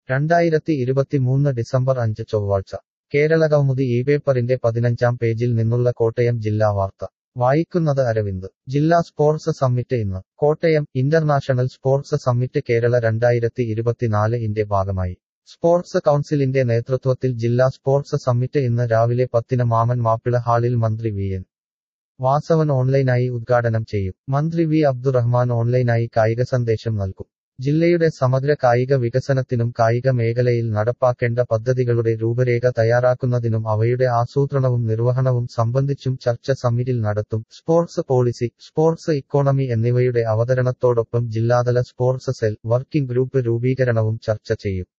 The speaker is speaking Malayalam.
രണ്ടായിരത്തി ഇരുപത്തിമൂന്ന് ഡിസംബർ അഞ്ച് ചൊവ്വാഴ്ച കേരള കൗമുദി ഈ പേപ്പറിന്റെ പതിനഞ്ചാം പേജിൽ നിന്നുള്ള കോട്ടയം ജില്ലാ വാർത്ത വായിക്കുന്നത് അരവിന്ദ് ജില്ലാ സ്പോർട്സ് സമ്മിറ്റ് ഇന്ന് Kottayam international sports summit Kerala രണ്ടായിരത്തി ഇരുപത്തിനാല് ഇന്റെ ഭാഗമായി സ്പോർട്സ് കൗൺസിലിന്റെ നേതൃത്വത്തിൽ ജില്ലാ സ്പോർട്സ് സമ്മിറ്റ് ഇന്ന് രാവിലെ പത്തിന് മാമൻ മാപ്പിള ഹാളിൽ മന്ത്രി വി എൻ വാസവൻ ഓൺലൈനായി ഉദ്ഘാടനം ചെയ്യും മന്ത്രി വി അബ്ദുറഹ്മാൻ ഓൺലൈനായി കായിക സന്ദേശം നൽകും ജില്ലയുടെ സമഗ്ര കായിക വികസനത്തിനും കായിക മേഖലയിൽ നടപ്പാക്കേണ്ട പദ്ധതികളുടെ രൂപരേഖ തയ്യാറാക്കുന്നതിനും അവയുടെ ആസൂത്രണവും നിർവഹണവും സംബന്ധിച്ചും ചർച്ച സമ്മിറ്റിൽ നടത്തും സ്പോർട്സ് പോളിസി സ്പോർട്സ് ഇക്കോണമി എന്നിവയുടെ അവതരണത്തോടൊപ്പം ജില്ലാതല സ്പോർട്സ് സെൽ വർക്കിംഗ് ഗ്രൂപ്പ് രൂപീകരണവും ചർച്ച ചെയ്യും